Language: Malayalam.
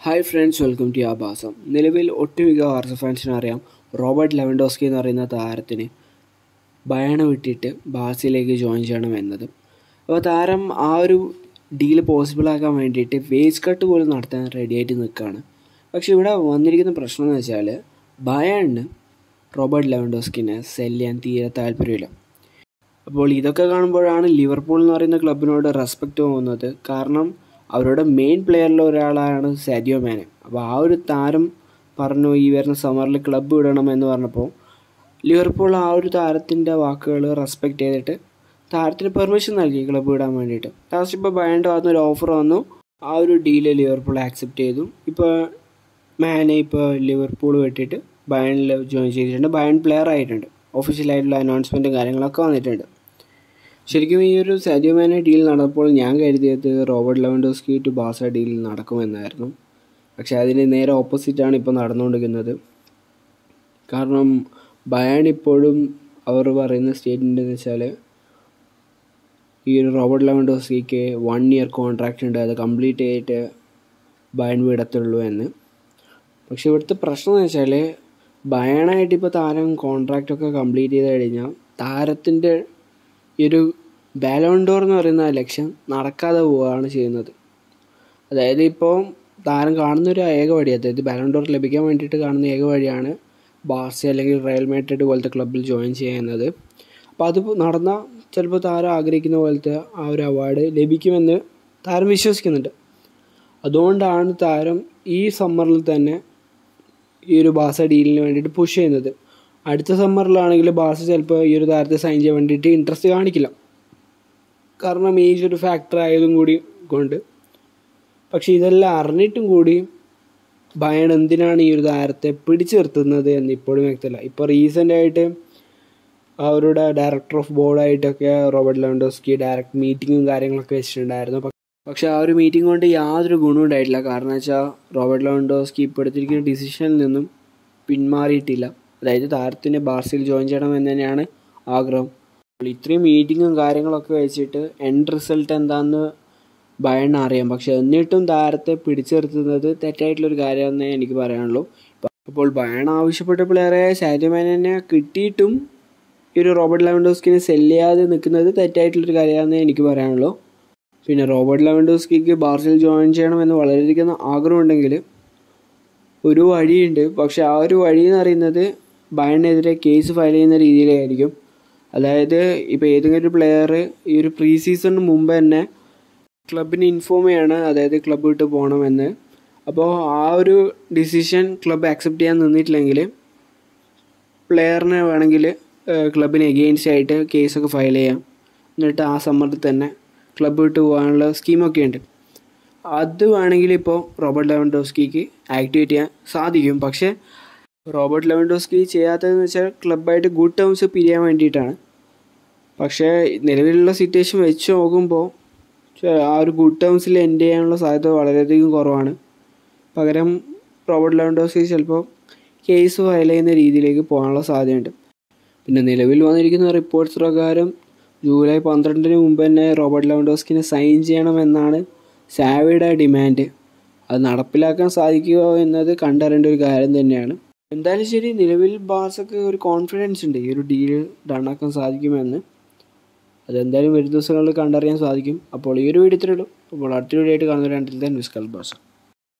ഹായ് ഫ്രണ്ട്സ് വെൽക്കം ടു ആഭാസം നിലവിൽ ഒട്ടുമിക്ക ബാർസ ഫാൻസിനും അറിയാം റോബർട്ട് ലെവൻഡോസ്കി എന്ന് പറയുന്ന താരത്തിന് ബയണ വിട്ടിട്ട് ബാർസയിലേക്ക് ജോയിൻ ചെയ്യണം എന്നത് അപ്പോൾ താരം ആ ഒരു ഡീല് പോസിബിളാക്കാൻ വേണ്ടിയിട്ട് വേസ്റ്റ് കട്ട് പോലും നടത്താൻ റെഡിയായിട്ട് നിൽക്കുകയാണ് പക്ഷേ ഇവിടെ വന്നിരിക്കുന്ന പ്രശ്നം എന്ന് വെച്ചാൽ ബയണിന് റോബർട്ട് ലെവൻഡോസ്കിനെ സെല് ചെയ്യാൻ തീരെ താല്പര്യമില്ല അപ്പോൾ ഇതൊക്കെ കാണുമ്പോഴാണ് ലിവർപൂൾ എന്ന് പറയുന്ന ക്ലബിനോട് റെസ്പെക്റ്റ് തോന്നുന്നത് കാരണം അവരുടെ മെയിൻ പ്ലെയറിൽ ഒരാളാണ് സാദിയോ മാനെ അപ്പോൾ ആ ഒരു താരം പറഞ്ഞു ഈ വരുന്ന സമ്മറിൽ ക്ലബ്ബ് വിടണം എന്ന് പറഞ്ഞപ്പോൾ ലിവർപൂൾ ആ ഒരു താരത്തിൻ്റെ വാക്കുകൾ റെസ്പെക്റ്റ് ചെയ്തിട്ട് താരത്തിന് പെർമിഷൻ നൽകി ക്ലബ്ബ് വിടാൻ വേണ്ടിയിട്ട് ലാസ്റ്റ് ഇപ്പോൾ ബയൻ്റെ ഭാഗത്ത് ഒരു ഓഫർ വന്നു ആ ഒരു ഡീല് ലിവർപൂൾ ആക്സെപ്റ്റ് ചെയ്തു ഇപ്പോൾ മാനെ ഇപ്പോൾ ലിവർപൂൾ വിട്ടിട്ട് ബയണിൽ ജോയിൻ ചെയ്തിട്ടുണ്ട് ബയൺ പ്ലെയർ ആയിട്ടുണ്ട് ഒഫീഷ്യലായിട്ടുള്ള അനൗൺസ്മെൻറ്റും കാര്യങ്ങളൊക്കെ വന്നിട്ടുണ്ട് ശരിക്കും ഈ ഒരു സാദിയോ മാനെ ഡീൽ നടന്നപ്പോൾ ഞാൻ കരുതിയത് റോബർട്ട് ലെവൻഡോസ്കി ടു ബാസ ഡീൽ നടക്കുമെന്നായിരുന്നു പക്ഷേ അതിന് നേരെ ഓപ്പോസിറ്റാണ് ഇപ്പോൾ നടന്നുകൊണ്ടിരിക്കുന്നത് കാരണം ബയാൻ ഇപ്പോഴും അവർ പറയുന്ന സ്റ്റേറ്റ്മെൻ്റ് എന്ന് വെച്ചാൽ ഈ ഒരു റോബർട്ട് ലെവൻഡോസ്കിക്ക് വൺ ഇയർ കോൺട്രാക്റ്റ് ഉണ്ട് അത് കംപ്ലീറ്റ് ചെയ്തിട്ട് ബയൺ വിടത്തുള്ളൂ എന്ന് പക്ഷെ ഇവിടുത്തെ പ്രശ്നം എന്ന് വെച്ചാൽ ബയണായിട്ട് ഇപ്പോൾ താരം കോൺട്രാക്റ്റ് ഒക്കെ കംപ്ലീറ്റ് ചെയ്ത് കഴിഞ്ഞാൽ താരത്തിൻ്റെ ഈ ഒരു ബാലോണ്ടോർ എന്ന് പറയുന്ന ലക്ഷ്യം നടക്കാതെ പോവുകയാണ് ചെയ്യുന്നത് അതായത് ഇപ്പോൾ താരം കാണുന്ന ഒരു ഏക വഴി അതായത് ബാലോണ്ടോർ ലഭിക്കാൻ വേണ്ടിയിട്ട് കാണുന്ന ഏക വഴിയാണ് ബാർസ അല്ലെങ്കിൽ റയൽ മാഡ്രിഡ് പോലത്തെ ക്ലബിൽ ജോയിൻ ചെയ്യുന്നത് അപ്പോൾ അത് നടന്ന ചിലപ്പോൾ താരം ആഗ്രഹിക്കുന്ന പോലത്തെ ആ ഒരു അവാർഡ് ലഭിക്കുമെന്ന് താരം വിശ്വസിക്കുന്നുണ്ട് അതുകൊണ്ടാണ് താരം ഈ സമ്മറിൽ തന്നെ ഈ ഒരു ബാസ ഡീലിന് വേണ്ടിയിട്ട് പുഷ് ചെയ്യുന്നത് അടുത്ത സമ്മറിലാണെങ്കിൽ ബാസ ചിലപ്പോൾ ഈ ഒരു താരത്തെ സൈൻ ചെയ്യാൻ വേണ്ടിയിട്ട് ഇൻട്രസ്റ്റ് കാണിക്കില്ല കാരണം ഏജ് ഒരു ഫാക്ടർ ആയതും കൂടി കൊണ്ട് പക്ഷേ ഇതെല്ലാം അറിഞ്ഞിട്ടും കൂടി ബയൺ എന്തിനാണ് ഈ ഒരു താരത്തെ പിടിച്ചു നിർത്തുന്നത് എന്ന് ഇപ്പോഴും വ്യക്തമല്ല ഇപ്പോൾ റീസെൻ്റ് ആയിട്ട് അവരുടെ ഡയറക്ടർ ഓഫ് ബോർഡായിട്ടൊക്കെ റോബർട്ട് ലെവൻഡോസ്കി ഡയറക്റ്റ് മീറ്റിങ്ങും കാര്യങ്ങളൊക്കെ വെച്ചിട്ടുണ്ടായിരുന്നു പക്ഷെ ആ ഒരു മീറ്റിംഗ് കൊണ്ട് യാതൊരു ഗുണവും ഉണ്ടായിട്ടില്ല കാരണം വെച്ചാൽ റോബർട്ട് ലെവൻഡോസ്കി ഇപ്പോൾ എടുത്തിരിക്കുന്ന ഡിസിഷനിൽ നിന്നും പിന്മാറിയിട്ടില്ല അതായത് താരത്തിന് ബാർസയിൽ ജോയിൻ ചെയ്യണം എന്ന് തന്നെയാണ് ആഗ്രഹം അപ്പോൾ ഇത്രയും മീറ്റിങ്ങും കാര്യങ്ങളൊക്കെ വെച്ചിട്ട് എൻഡ് റിസൾട്ട് എന്താണെന്ന് ബയണ്ണ അറിയാം പക്ഷെ എന്നിട്ടും താരത്തെ പിടിച്ചു നിർത്തുന്നത് തെറ്റായിട്ടുള്ളൊരു കാര്യമെന്നേ എനിക്ക് പറയാനുള്ളൂ അപ്പോൾ ബയൺ ആവശ്യപ്പെട്ട പ്ലെയറെ സാരിമാനെ കിട്ടിയിട്ടും ഈ ഒരു റോബർട്ട് ലെവൻഡോസ്കിനെ സെല് ചെയ്യാതെ നിൽക്കുന്നത് തെറ്റായിട്ടുള്ളൊരു കാര്യമാണെന്നേ എനിക്ക് പറയാനുള്ളൂ പിന്നെ റോബർട്ട് ലെവൻഡോസ്കിക്ക് ബാർസയിൽ ജോയിൻ ചെയ്യണമെന്ന് വളരെയധികം ആഗ്രഹമുണ്ടെങ്കിൽ ഒരു വഴിയുണ്ട് പക്ഷെ ആ ഒരു വഴി എന്ന് പറയുന്നത് ബയണിനെതിരെ കേസ് ഫയൽ ചെയ്യുന്ന രീതിയിലായിരിക്കും അതായത് ഇപ്പോൾ ഏതെങ്കിലും ഒരു പ്ലെയർ ഈ ഒരു പ്രീ സീസണിന് മുമ്പ് തന്നെ ക്ലബിന് ഇൻഫോം ചെയ്യാണ് അതായത് ക്ലബ്ബ് വിട്ട് പോകണമെന്ന് അപ്പോൾ ആ ഒരു ഡിസിഷൻ ക്ലബ്ബ് ആക്സെപ്റ്റ് ചെയ്യാൻ നിന്നിട്ടില്ലെങ്കിൽ പ്ലെയറിനെ വേണമെങ്കിൽ ക്ലബിന് എഗെയിൻസ്റ്റ് ആയിട്ട് കേസൊക്കെ ഫയൽ ചെയ്യാം എന്നിട്ട് ആ സമ്മറിൽ തന്നെ ക്ലബ്ബ് വിട്ട് പോകാനുള്ള സ്കീമൊക്കെ ഉണ്ട് അത് വേണമെങ്കിൽ ഇപ്പോൾ റോബർട്ട് ലെവൻഡോസ്കിക്ക് ആക്ടിവേറ്റ് ചെയ്യാൻ സാധിക്കും പക്ഷേ റോബർട്ട് ലെവൻഡോസ്കി ചെയ്യാത്തതെന്ന് വെച്ചാൽ ക്ലബ്ബായിട്ട് ഗുഡ് ടേംസ് പിരിയാൻ വേണ്ടിയിട്ടാണ് പക്ഷേ നിലവിലുള്ള സിറ്റുവേഷൻ വെച്ച് നോക്കുമ്പോൾ ആ ഒരു ഗുഡ് ടേംസിൽ എൻഡ് ചെയ്യാനുള്ള സാധ്യത വളരെയധികം കുറവാണ് പകരം റോബർട്ട് ലെവൻഡോസ്കി ചിലപ്പോൾ കേസ് ഫയൽ ചെയ്യുന്ന രീതിയിലേക്ക് പോകാനുള്ള സാധ്യതയുണ്ട് പിന്നെ നിലവിൽ വന്നിരിക്കുന്ന റിപ്പോർട്ട്സ് പ്രകാരം ജൂലൈ പന്ത്രണ്ടിന് മുമ്പ് തന്നെ റോബർട്ട് ലെവൻഡോസ്കിനെ സൈൻ ചെയ്യണമെന്നാണ് സാവിയുടെ ഡിമാൻഡ് അത് നടപ്പിലാക്കാൻ സാധിക്കുമോ എന്നത് കണ്ടറിയേണ്ട ഒരു കാര്യം തന്നെയാണ് എന്തായാലും ശരി നിലവിൽ ബാർസക്ക് ഒരു കോൺഫിഡൻസ് ഉണ്ട് ഈ ഒരു ഡീൽ ഡണ്ണാക്കാൻ സാധിക്കുമെന്ന് അതെന്തായാലും വരും ദിവസങ്ങളിൽ കണ്ടറിയാൻ സാധിക്കും അപ്പോൾ ഈ ഒരു വീഡിയോ ഇത്രയുള്ളൂ അപ്പോൾ അടുത്ത വീഡിയോ ആയിട്ട് കാണുന്നവരാണ്ടിൽ തന്നെ വിസ്കൽ ബാർസ